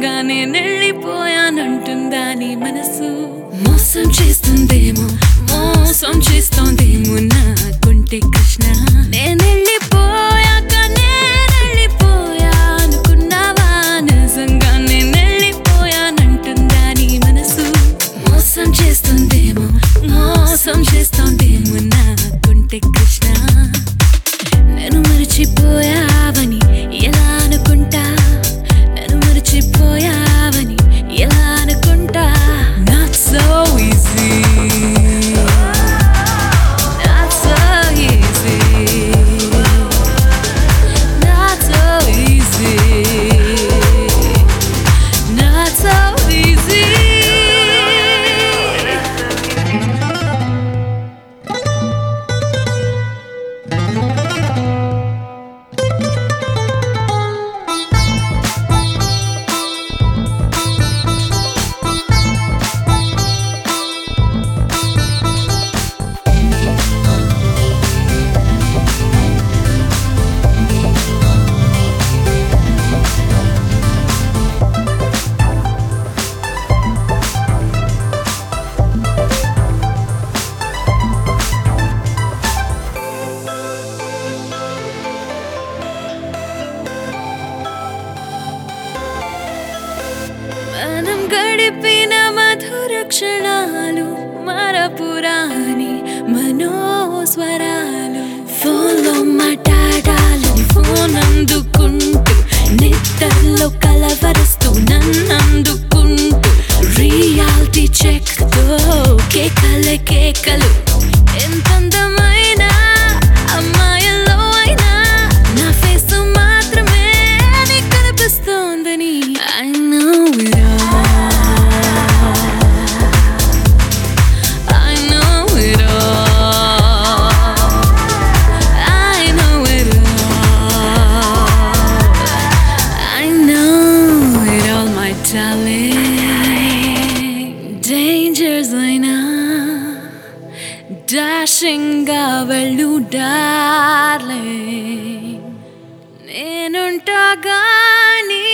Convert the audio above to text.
నిజంగా నేనెళ్ళిపోయానంటుందా నీ మనసు మోసం చేస్తుందేమో మోసం చేస్తోందేమో నాకుంటే కృష్ణ నేనెళ్ళిపోయాక నేనెళ్ళిపోయా అనుకున్నావా నిజంగా నేనెళ్ళిపోయానంటుందా నీ మనసు మోసం చేస్తుందేమో మోసం చేస్తోందేమో నాకుంటే కృష్ణ నేను మరిచిపోయావని ఎలా అనుకుంటా నేను మరిచిపోయావని ఎలా అనుకుంటా not so easy not so easy not so easy not so easy మనం గడిపిన మధుర క్షణాలు మరపురాని మనోస్వరాలు ఫోన్లో మాట్లాడాలని ఫోన్ అందుకుంటూ నిద్రలో కలవరుస్తూ నన్నందుకుంటూ రియాలిటీ చెక్ తో కేకలే కేకలు ఎంత అందమైన అమ్మాయిలో అయినా నా ఫేస్ మాత్రమే నీకు కనిపిస్తోందని I know it all. I know it all. I know it all. I know it all, my darling. Dangers అయినా డాషింగ్గా వెళ్ళు డార్లింగ్ నేనుంటా గానీ